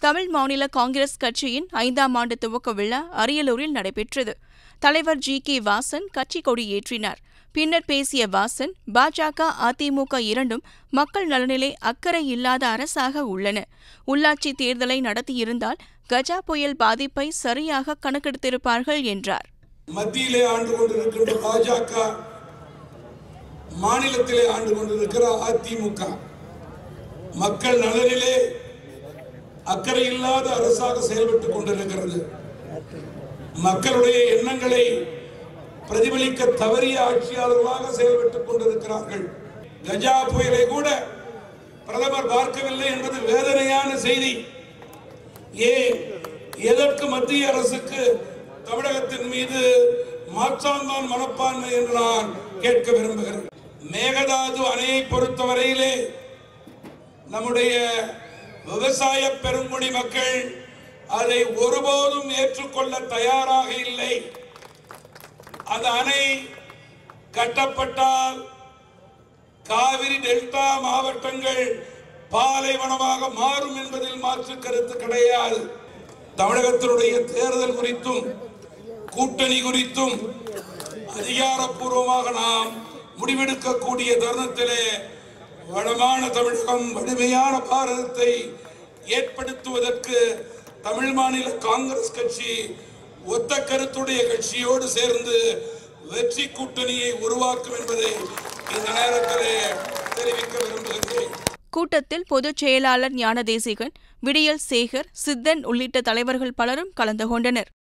தமிழ் மாநில காங்கிரஸ் கட்சியின் ஐந்தாம் ஆண்டு துவக்க விழா அரியலூரில் நடைபெற்றது தலைவர் ஜி கே வாசன் கட்சி கொடியேற்றினார் பின்னர் பேசிய வாசன் பாஜக அதிமுக இரண்டும் மக்கள் நலனிலே அக்கறை இல்லாத அரசாக உள்ளன உள்ளாட்சி தேர்தலை நடத்தியிருந்தால் கஜா புயல் பாதிப்பை சரியாக கணக்கெடுத்திருப்பார்கள் என்றார் மத்தியிலே ஆண்டு கொண்டிருக்கின்ற பாஜக மாநிலத்திலே ஆண்டு கொண்டிருக்கிற அதிமுக மக்கள் நலனிலே அக்கறை இல்லாத அரசாக செயல்பட்டுக் கொண்டிருக்கிறது மக்களுடைய எண்ணங்களை பிரதிபலிக்க தவறிய ஆட்சியாளர்களாக செயல்பட்டுக் கொண்டிருக்கிறார்கள் கஜா புயலை கூட பிரதமர் பார்க்கவில்லை என்பது வேதனையான செய்தி ஏன் எதற்கு மத்திய அரசுக்கு தமிழகத்தின் மீது மாற்றாந்தான் மனப்பான்மை என்று நான் கேட்க விரும்புகிறேன் மேகதாது அணையை பொறுத்தவரையிலே நம்முடைய விவசாய பெருங்குடி மக்கள் அதை ஒருபோதும் ஏற்றுக்கொள்ள தயாராக இல்லை அந்த அணை கட்டப்பட்டால் காவிரி டெல்டா மாவட்டங்கள் பாலைவனமாக மாறும் என்பதில் மாற்று கருத்து கிடையாது தமிழகத்தினுடைய தேர்தல் குறித்தும் கூட்டணி குறித்தும் அதிகாரப்பூர்வமாக நாம் முடிவெடுக்கக்கூடிய தருணத்திலே வளமான தமிழகம் வலிமையான பாரதத்தை ஏற்படுத்துவதற்கு தமிழ் மாநில காங்கிரஸ் கட்சி ஒத்த கருத்துடைய கட்சியோடு சேர்ந்து வெற்றி கூட்டணியை உருவாக்கும் என்பதை இந்த நேரத்திலே தெரிவிக்க விரும்புகிறேன் கூட்டத்தில் பொதுச் செயலாளர் ஞானதேசிகன் விடியல் சேகர் சித்தன் உள்ளிட்ட தலைவர்கள் பலரும் கலந்து கொண்டனர்